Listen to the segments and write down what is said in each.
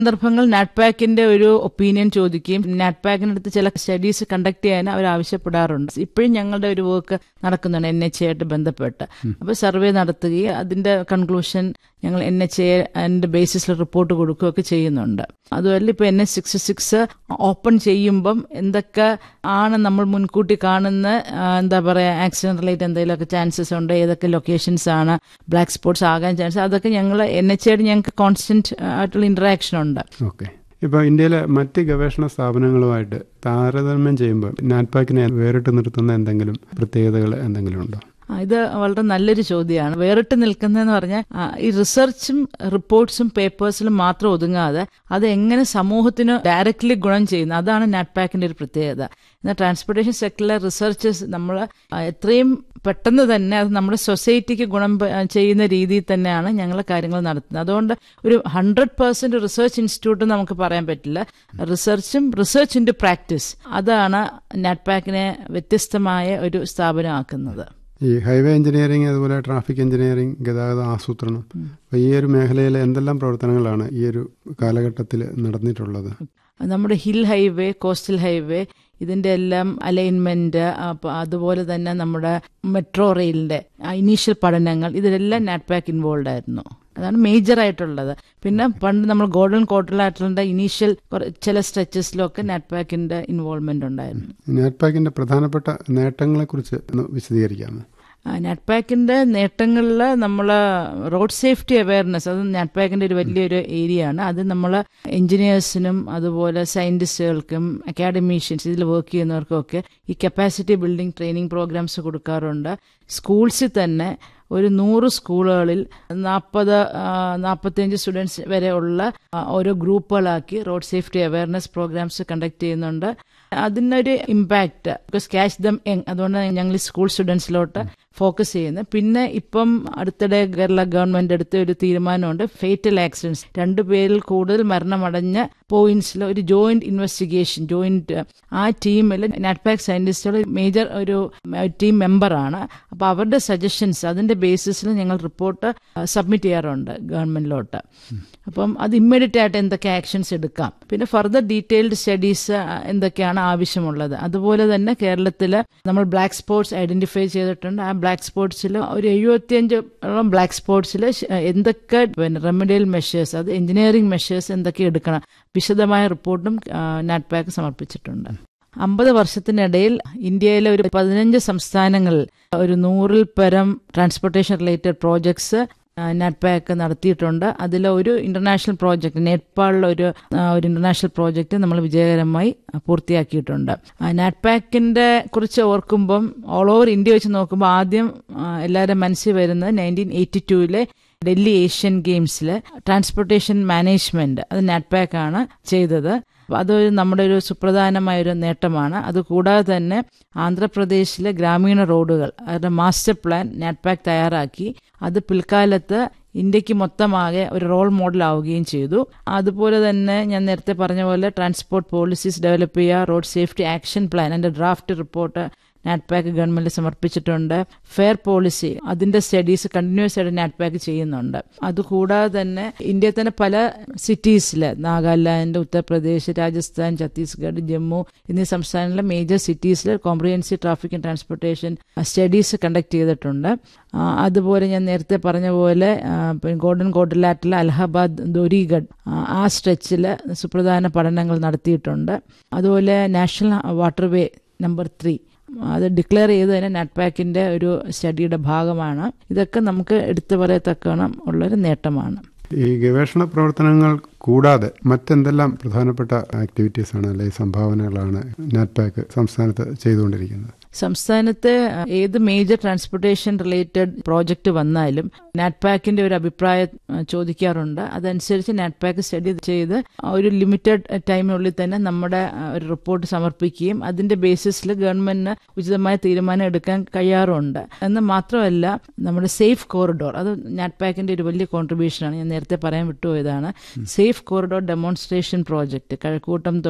സന്ദർഭങ്ങൾ നാറ്റ്പാക്കിന്റെ ഒരു ഒപ്പീനിയൻ ചോദിക്കുകയും നാറ്റ്പാക്കിനടുത്ത് ചില സ്റ്റഡീസ് കണ്ടക്ട് ചെയ്യാൻ അവർ ആവശ്യപ്പെടാറുണ്ട് ഇപ്പോഴും ഞങ്ങളുടെ ഒരു വർക്ക് നടക്കുന്നുണ്ട് എൻ എച്ച് ആയിട്ട് ബന്ധപ്പെട്ട് അപ്പോൾ സർവേ നടത്തുകയും അതിന്റെ കൺക്ലൂഷൻ ഞങ്ങൾ എൻ എച്ച് എന്റെ ബേസിസിൽ റിപ്പോർട്ട് കൊടുക്കുകയൊക്കെ ചെയ്യുന്നുണ്ട് അതുമല്ല ഇപ്പൊ N H six six open ചെയ്യുമ്പം എന്തൊക്കെ ആണ് നമ്മൾ മുൻകൂട്ടി കാണുന്ന ആ, എന്താ പറയാ ആക്സിഡന്റ് റിലേറ്റ് എന്തെങ്കിലുമൊക്കെ ചാൻസസ് ഉണ്ട് ഏതൊക്കെ ലൊക്കേഷൻസ് ആണ് ബ്ലാക്ക് സ്പോട്ട്സ് ആകാൻ ചാൻസ് അതൊക്കെ ഞങ്ങൾ എൻ എച്ച് ആയിട്ട് ഞങ്ങൾക്ക് കോൺസ്റ്റന്റ് ആയിട്ടുള്ള ഇന്ററാക്ഷൻ ഉണ്ട് ഓക്കെ ഇപ്പോൾ ഇന്ത്യയിലെ മറ്റ് ഗവേഷണ സ്ഥാപനങ്ങളുമായിട്ട് താരതമ്യം ചെയ്യുമ്പോൾ നാറ്റ്പാക്കിനെ വേറിട്ട് നിർത്തുന്ന എന്തെങ്കിലും പ്രത്യേകതകൾ എന്തെങ്കിലും ഉണ്ടോ ആ, ഇത് വളരെ നല്ലൊരു ചോദ്യമാണ് വേറിട്ട് നിൽക്കുന്നതെന്ന് പറഞ്ഞാൽ ആ, ഈ റിസർച്ചും റിപ്പോർട്ട്സും പേപ്പേഴ്സിലും മാത്രം ഒതുങ്ങാതെ അത് എങ്ങനെ സമൂഹത്തിന് ഡയറക്റ്റ്ലി ഗുണം ചെയ്യുന്നു അതാണ് നാറ്റ്പാക്കിന്റെ ഒരു പ്രത്യേകത എന്നാൽ ട്രാൻസ്പോർട്ടേഷൻ സെക്ടറിലെ റിസർച്ചസ് നമ്മൾ എത്രയും പെട്ടെന്ന് തന്നെ അത് നമ്മുടെ സൊസൈറ്റിക്ക് ഗുണം പ- ചെയ്യുന്ന രീതിയിൽ തന്നെയാണ് ഞങ്ങൾ കാര്യങ്ങൾ നടത്തുന്നത് അതുകൊണ്ട് ഒരു ഹൺഡ്രഡ് പേഴ്സെന്റ് റിസർച്ച് ഇൻസ്റ്റിറ്റ്യൂട്ട് നമുക്ക് പറയാൻ പറ്റില്ല റിസർച്ചും റിസർച്ച് ഇൻ പ്രാക്ടീസ് അതാണ് നാറ്റ്പാക്കിനെ വ്യത്യസ്തമായ ഒരു സ്ഥാപനമാക്കുന്നത് ഈ ഹൈവേ എഞ്ചിനീയറിംഗ് അതുപോലെ ട്രാഫിക് എഞ്ചിനീയറിംഗ് ഗതാഗത ആസൂത്രണം അപ്പോൾ ഈ ഒരു മേഖലയിൽ എന്തെല്ലാം പ്രവർത്തനങ്ങളാണ് ഈ ഒരു കാലഘട്ടത്തിൽ നടന്നിട്ടുള്ളത് നമ്മുടെ ഹിൽ ഹൈവേ കോസ്റ്റൽ ഹൈവേ ഇതിന്റെ എല്ലാം അലൈൻമെന്റ് അതുപോലെ തന്നെ നമ്മുടെ മെട്രോ റെയിലിന്റെ ഇനീഷ്യൽ പഠനങ്ങൾ ഇതിലെല്ലാം നാറ്റ്പാക്ക് ഇൻവോൾവ് ആയിരുന്നു അതാണ് മേജർ ആയിട്ടുള്ളത് പിന്നെ പണ്ട് നമ്മൾ ഗോൾഡൻ കോട്ടലായിട്ടുള്ള ഇനീഷ്യൽ ചില സ്ട്രെച്ചസിലൊക്കെ നാറ്റ്പാക്കിന്റെ ഇൻവോൾവ്മെന്റ് ഉണ്ടായിരുന്നു നാറ്റ്പാക്കിന്റെ പ്രധാനപ്പെട്ട നേട്ടങ്ങളെക്കുറിച്ച് ഒന്ന് വിശദീകരിക്കാമോ നാറ്റ്പാക്കിന്റെ നേട്ടങ്ങളിൽ നമ്മൾ റോഡ് സേഫ്റ്റി അവയർനെസ് അത് നാറ്റ്പാക്കിന്റെ ഒരു വലിയൊരു ഏരിയ ആണ് അത് നമ്മൾ എഞ്ചിനീയേഴ്സിനും അതുപോലെ സയന്റിസ്റ്റുകൾക്കും അക്കാഡമീഷ്യൻസ് ഇതിൽ വർക്ക് ചെയ്യുന്നവർക്കും ഒക്കെ ഈ കപ്പാസിറ്റി ബിൽഡിംഗ് ട്രെയിനിങ് പ്രോഗ്രാംസ് കൊടുക്കാറുണ്ട് സ്കൂൾസിൽ തന്നെ ഒരു നൂറ് സ്കൂളുകളിൽ നാൽപ്പത് നാൽപ്പത്തിയഞ്ച് സ്റ്റുഡൻസ് വരെ ഉള്ള ആ, ഓരോ ഗ്രൂപ്പുകളാക്കി road safety awareness programmes conduct ചെയ്യുന്നുണ്ട് അതിനൊരു impact because catch them young അതുകൊണ്ട് ഞങ്ങൾ ഈ സ്കൂൾ സ്റ്റുഡൻസിലോട്ട് ഫോക്കസ് ചെയ്യുന്നത് പിന്നെ ഇപ്പം അടുത്തിടെ കേരള ഗവൺമെന്റ് എടുത്ത ഒരു തീരുമാനമുണ്ട് ഫേറ്റൽ ആക്സിഡൻസ് രണ്ടു പേരിൽ കൂടുതൽ മരണമടഞ്ഞ പോയിന്റ്സിൽ ഒരു ജോയിന്റ് ഇൻവെസ്റ്റിഗേഷൻ ജോയിന്റ് ആ ടീമിൽ നാറ്റ്പാക് സയന്റിസ്റ്റുകൾ മേജർ ഒരു ടീം മെമ്പറാണ് അപ്പൊ അവരുടെ സജഷൻസ് അതിന്റെ ബേസിസിൽ ഞങ്ങൾ റിപ്പോർട്ട് സബ്മിറ്റ് ചെയ്യാറുണ്ട് ഗവൺമെന്റിലോട്ട് അപ്പം അത് ഇമ്മീഡിയറ്റ് ആയിട്ട് എന്തൊക്കെ ആക്ഷൻസ് എടുക്കാം പിന്നെ ഫർദർ ഡീറ്റെയിൽഡ് സ്റ്റഡീസ് എന്തൊക്കെയാണ് ആവശ്യമുള്ളത് അതുപോലെ തന്നെ കേരളത്തിൽ നമ്മൾ ബ്ലാക്ക് സ്പോട്ട്സ് ഐഡന്റിഫൈ ചെയ്തിട്ടുണ്ട് ആ ബ്ലാക്ക് സ്പോട്ട്സിൽ ഒരു എഴുപത്തിയഞ്ചോളം ബ്ലാക്ക് സ്പോട്ട്സിൽ എന്തൊക്കെ പിന്നെ റെമഡിയൽ മെഷേഴ്സ് അത് എഞ്ചിനീയറിംഗ് മെഷേഴ്സ് എന്തൊക്കെ എടുക്കണം വിശദമായ റിപ്പോർട്ടും നാറ്റ്പാക്ക് സമർപ്പിച്ചിട്ടുണ്ട് അമ്പത് വർഷത്തിനിടയിൽ ഇന്ത്യയിലെ ഒരു പതിനഞ്ച് സംസ്ഥാനങ്ങളിൽ ഒരു നൂറിൽ പരം ട്രാൻസ്പോർട്ടേഷൻ റിലേറ്റഡ് പ്രോജക്ട്സ് നാറ്റ്പാക്ക് നടത്തിയിട്ടുണ്ട് അതിൽ ഒരു ഇന്റർനാഷണൽ പ്രോജക്റ്റ് നേപ്പാളിലെ ഒരു ആ, ഒരു ഇന്റർനാഷണൽ പ്രോജക്റ്റ് നമ്മൾ വിജയകരമായി പൂർത്തിയാക്കിയിട്ടുണ്ട് നാറ്റ്പാക്കിന്റെ കുറിച്ച് ഓർക്കുമ്പം ഓൾ ഓവർ ഇന്ത്യ വെച്ച് നോക്കുമ്പോൾ ആദ്യം ആ, എല്ലാവരുടെ മനസ്സിൽ വരുന്നത് നയൻറ്റീൻ എയ്റ്റി ടൂവിലെ ഡൽഹി ഏഷ്യൻ ഗെയിംസിൽ ട്രാൻസ്പോർട്ടേഷൻ മാനേജ്മെന്റ് അത് നാറ്റ്പാക്ക് ആണ് ചെയ്തത് അപ്പൊ അതൊരു നമ്മുടെ ഒരു സുപ്രധാനമായ ഒരു നേട്ടമാണ് അതുകൂടാതെ തന്നെ ആന്ധ്രാപ്രദേശിലെ ഗ്രാമീണ റോഡുകൾ അവരുടെ മാസ്റ്റർ പ്ലാൻ നാറ്റ്പാക്ക് തയ്യാറാക്കി അത് പിൽക്കാലത്ത് ഇന്ത്യക്ക് മൊത്തമാകെ ഒരു റോൾ മോഡൽ ആവുകയും ചെയ്തു അതുപോലെ തന്നെ ഞാൻ നേരത്തെ പറഞ്ഞ പോലെ ട്രാൻസ്പോർട്ട് പോളിസീസ് ഡെവലപ്പ് ചെയ്യുക റോഡ് സേഫ്റ്റി ആക്ഷൻ പ്ലാൻ അതിന്റെ ഡ്രാഫ്റ്റ് റിപ്പോർട്ട് നാറ്റ്പാക്ക് ഗവൺമെന്റ് സമർപ്പിച്ചിട്ടുണ്ട് ഫെയർ പോളിസി അതിന്റെ സ്റ്റഡീസ് കണ്ടിന്യൂസ് ആയിട്ട് നാറ്റ്പാക്ക് ചെയ്യുന്നുണ്ട് അതുകൂടാതെ തന്നെ ഇന്ത്യയിൽ തന്നെ പല സിറ്റീസിൽ നാഗാലാൻഡ് ഉത്തർപ്രദേശ് രാജസ്ഥാൻ ഛത്തീസ്ഗഡ് ജമ്മു എന്നീ സംസ്ഥാനങ്ങളിലെ മേജർ സിറ്റീസിൽ comprehensive traffic and transportation studies conduct ചെയ്തിട്ടുണ്ട് ആ, അതുപോലെ ഞാൻ നേരത്തെ പറഞ്ഞ പോലെ ആ, പിന്നെ ഗോൾഡൻ കോട്ടിലാറ്റിലെ അലഹബാദ് ദോരിഗഡ് ആ, ആ സ്ട്രെച്ചിൽ സുപ്രധാന പഠനങ്ങൾ നടത്തിയിട്ടുണ്ട് അതുപോലെ നാഷണൽ വാട്ടർവേ നമ്പർ ത്രീ അത് ഡിക്ലെയർ ചെയ്ത് തന്നെ നാറ്റ്പാക്കിന്റെ ഒരു സ്റ്റഡിയുടെ ഭാഗമാണ് ഇതൊക്കെ നമുക്ക് എടുത്തു പറയത്തക്കണം ഉള്ളൊരു നേട്ടമാണ് ഈ ഗവേഷണ പ്രവർത്തനങ്ങൾ കൂടാതെ മറ്റെന്തെല്ലാം പ്രധാനപ്പെട്ട ആക്ടിവിറ്റീസ് ആണ് അല്ലെങ്കിൽ സംഭാവനകളാണ് നാറ്റ്പാക്ക് സംസ്ഥാനത്ത് ചെയ്തുകൊണ്ടിരിക്കുന്നത് സംസ്ഥാനത്ത് ഏത് മേജർ ട്രാൻസ്പോർട്ടേഷൻ റിലേറ്റഡ് പ്രോജക്റ്റ് വന്നാലും നാറ്റ്പാക്കിന്റെ ഒരു അഭിപ്രായം ആ, ചോദിക്കാറുണ്ട് അതനുസരിച്ച് നാറ്റ്പാക്ക് സ്റ്റഡി ചെയ്ത് ഒരു ലിമിറ്റഡ് ടൈമിനുള്ളിൽ തന്നെ നമ്മുടെ ആ, ഒരു റിപ്പോർട്ട് സമർപ്പിക്കുകയും അതിന്റെ ബേസിസിൽ ഗവൺമെന്റിന് ഉചിതമായ തീരുമാനം എടുക്കാൻ കഴിയാറുണ്ട് എന്ന് മാത്രമല്ല നമ്മുടെ സേഫ് കോറിഡോർ അത് നാറ്റ്പാക്കിന്റെ ഒരു വലിയ കോൺട്രിബ്യൂഷനാണ് ഞാൻ നേരത്തെ പറയാൻ വിട്ടുപോയതാണ് safe corridor demonstration project Kazhakkoottam തൊട്ട്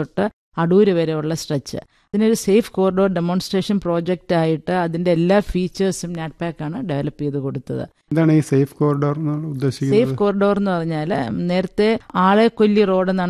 അടൂര് വരെയുള്ള സ്ട്രെച്ച് ഇതിനൊരു സേഫ് കോറിഡോർ ഡെമോൺസ്ട്രേഷൻ പ്രോജക്റ്റ് ആയിട്ട് അതിന്റെ എല്ലാ ഫീച്ചേഴ്സും നാറ്റ്പാക്കാണ് ഡെവലപ്പ് ചെയ്ത് കൊടുത്തത് എന്താണ് ഈ സേഫ് കോറിഡോർ എന്ന് ഉദ്ദേശിക്കുന്നത് സേഫ് കോറിഡോർ എന്ന് പറഞ്ഞാൽ നേരത്തെ ആളെ കൊല്ലി റോഡ് എന്നാണ്